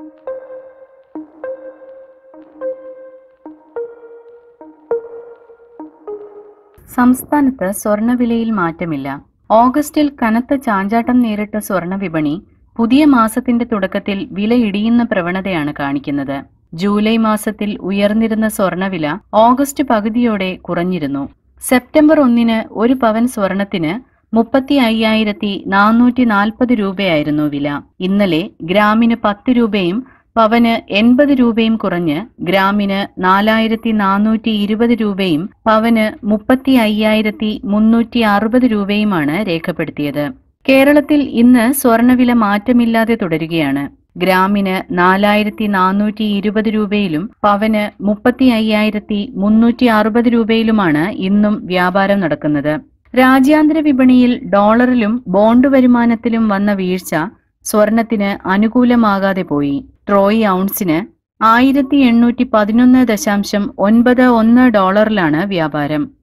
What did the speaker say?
സംസ്ഥാനത്ത് സ്വർണവിലയിൽ മാറ്റമില്ല ഓഗസ്റ്റിൽ കനത്ത ചാഞ്ചാട്ടം നേരിട്ട സ്വർണ വിപണി പുതിയ മാസത്തിന്റെ തുടക്കത്തിൽ വില ഇടിയുന്ന പ്രവണതയാണ് കാണിക്കുന്നത് ജൂലൈ മാസത്തിൽ ഉയർന്നിരുന്ന സ്വർണവില ഓഗസ്റ്റ് പകുതിയോടെ കുറഞ്ഞിരുന്നു സെപ്റ്റംബർ ഒന്നിന് ഒരു പവൻ സ്വർണത്തിന് മുപ്പത്തി അയ്യായിരത്തി നാനൂറ്റി നാൽപ്പത് രൂപയായിരുന്നു വില ഇന്നലെ ഗ്രാമിന് പത്ത് രൂപയും പവന് എൺപത് രൂപയും കുറഞ്ഞ് ഗ്രാമിന് നാലായിരത്തി നാനൂറ്റി ഇരുപത് രൂപയും പവന് മുപ്പത്തി അയ്യായിരത്തി മുന്നൂറ്റി അറുപത് രൂപയുമാണ് രേഖപ്പെടുത്തിയത് കേരളത്തിൽ ഇന്ന് സ്വർണവില മാറ്റമില്ലാതെ തുടരുകയാണ് ഗ്രാമിന് നാലായിരത്തി നാനൂറ്റി ഇരുപത് രൂപയിലും പവന് മുപ്പത്തി അയ്യായിരത്തി മുന്നൂറ്റി അറുപത് രൂപയിലുമാണ് ഇന്നും വ്യാപാരം നടക്കുന്നത് രാജ്യാന്തര വിപണിയിൽ ഡോളറിലും ബോണ്ട് വരുമാനത്തിലും വന്ന വീഴ്ച സ്വർണത്തിന് അനുകൂലമാകാതെ പോയി ട്രോയ് ഔൺസിന് ആയിരത്തി എണ്ണൂറ്റി പതിനൊന്ന് ദശാംശം ഒൻപത് ഒന്ന് ഡോളറിലാണ് വ്യാപാരം